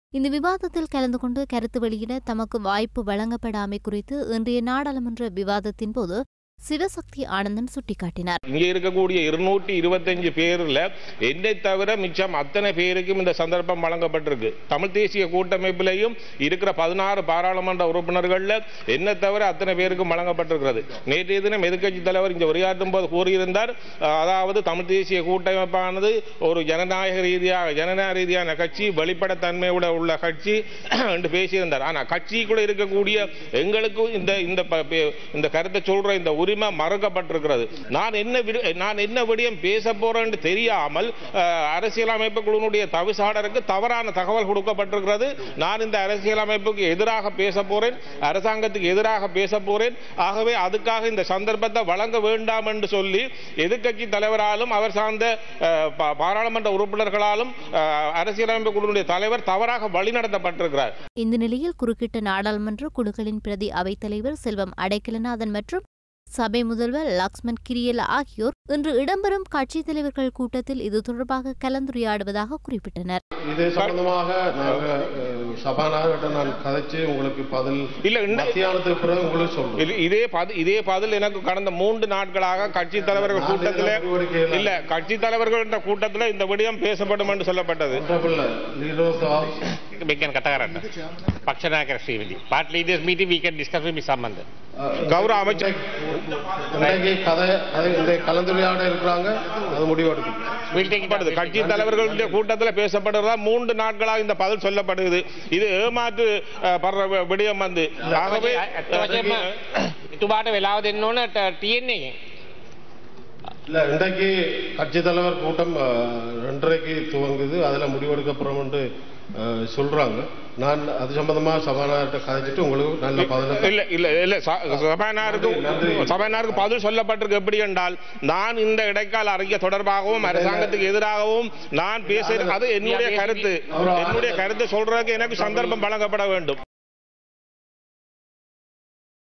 இந்த விவாதத்தில் கலந்து கொண்டு கருத்து வெளியிட தமக்கு வாய்ப்பு வழங்கப்படாமை குறித்து இன்றைய நாடாளுமன்ற விவாதத்தின் போது சிவசக்தி ஆனந்தன் சுட்டிக்காட்டினார் இங்க இருக்கக்கூடிய இருநூற்றி இருபத்தஞ்சு பேர்ல என்னை தவிர மிச்சம் அத்தனை பேருக்கும் இந்த சந்தர்ப்பம் வழங்கப்பட்டிருக்கு தமிழ் தேசிய கூட்டமைப்பிலையும் இருக்கிற பதினாறு பாராளுமன்ற உறுப்பினர்கள்ல என்ன தவிர அத்தனை பேருக்கும் வழங்கப்பட்டிருக்கிறது நேற்றைய தினம் எதிர்க்கட்சி தலைவர் இங்க உரையாற்றும் போது கூறியிருந்தார் அஹ், அதாவது தமிழ் தேசிய கூட்டமைப்பானது ஒரு ஜனநாயக ரீதியாக ஜனநாயக ரீதியான கட்சி வெளிப்படைத்தன்மையோட உள்ள கட்சி என்று பேசியிருந்தார் ஆனா கட்சிக்குள்ள இருக்கக்கூடிய எங்களுக்கும் இந்த இந்த ப- பே- இந்த கருத்தை சொல்ற இந்த உரிமை மறுக்கப்பட்டிருக்கிறது நான் என்ன விடு- நான் என்ன விடயம் பேச போறேன்னு தெரியாமல் அஹ், அரசியலமைப்பு குழுவினுடைய தவிசாளருக்கு தவறான தகவல் கொடுக்கப்பட்டிருக்கிறது நான் இந்த அரசியலமைப்புக்கு எதிராக பேச போறேன் அரசாங்கத்துக்கு எதிராக பேச போறேன் ஆகவே அதுக்காக இந்த சந்தர்ப்பத்தை வழங்க வேண்டாம் என்று சொல்லி எதிர்க்கட்சி தலைவராலும் அவர் சார்ந்த அஹ், பா- பாராளுமன்ற உறுப்பினர்களாலும் அஹ், அரசியலமைப்பு குழுவினுடைய தலைவர் தவறாக வழிநடத்தப்பட்டிருக்கிறார் இந்த நிலையில் குறுக்கிட்ட நாடாளுமன்ற குழுக்களின் பிரதி அவைத்தலைவர் செல்வம் அடைக்கலநாதன் மற்றும் சபை முதல்வர் லக்ஷ்மண் கிரியல ஆகியோர் இன்று இடம்பெறும் கட்சித் தலைவர்கள் கூட்டத்தில் இது தொடர்பாக கலந்துரையாடுவதாக குறிப்பிட்டனர் இது சம்பந்தமாக நாங்க அஹ், சபாநாயகர்கிட்ட நான் கதைச்சு உங்களுக்கு பதில் இல்ல, இன்ன- மத்தியானத்துக்கு பிறகு உங்களுக்கு சொல்றேன் இது- இதே பது இதே பதில் எனக்கு கடந்த மூன்று நாட்களாக கட்சி தலைவர்கள் நான் கூட்டத்தில் இதுல நடவடிக்கை இல்லை. இல்ல கட்சி தலைவர்கள் என்ற கூட்டத்தில் இந்த விடயம் பேசப்படும் என்று சொல்லப்பட்டது Honorable Leader of the House, we can කතා කරන්න. පක්ෂ නායක ශ්‍රීවිදි. Part leaders meeting we can discuss with Ms. Samantha. அஹ், கௌரவ அமைச்சர் இன்னைக்கு கதை கதை- இந்த கலந்துரையாட இருக்கிறாங்க அது முடிவெடுக்கும் We'll take it up. படுது. கட்சி தலைவர்களுடைய கூட்டத்தில் பேசப்படுறதா மூன்று நாட்களாக இந்த பதில் சொல்லப்படுது இது ஏமாற்று அஹ், படுற வி- விடயம் வந்து ஆகவே ඇත්ත වශයෙන්ම එතුමාට වෙලාව දෙන්න ඕන තියෙන්නේ එකෙන්. இல்ல இன்றைக்கு கட்சி தலைவர் கூட்டம் அஹ், ரெண்டரைக்கு துவங்குது அதுல முடிவெடுக்கப்புறம் அஹ், சொல்றாங்க நான் அது சம்பந்தமா சபாநாயகர்கிட்ட கதைச்சிட்டு உங்களுக்கு நல்ல பதில இல்ல இல்ல இல்ல ச- சபாநாயகருக்கு நன்றி. சபாநாயகருக்கு பதில் சொல்லப்பட்டிருக்கு எப்படி என்றால் நான் இந்த இடைக்கால அறிக்கை தொடர்பாகவும் அரசாங்கத்துக்கு எதிராகவும் நான் பேச அது என்னுடைய கருத்து என்னுடைய கருத்து சொல்றதுக்கு எனக்கு சந்தர்ப்பம் வழங்கப்பட வேண்டும்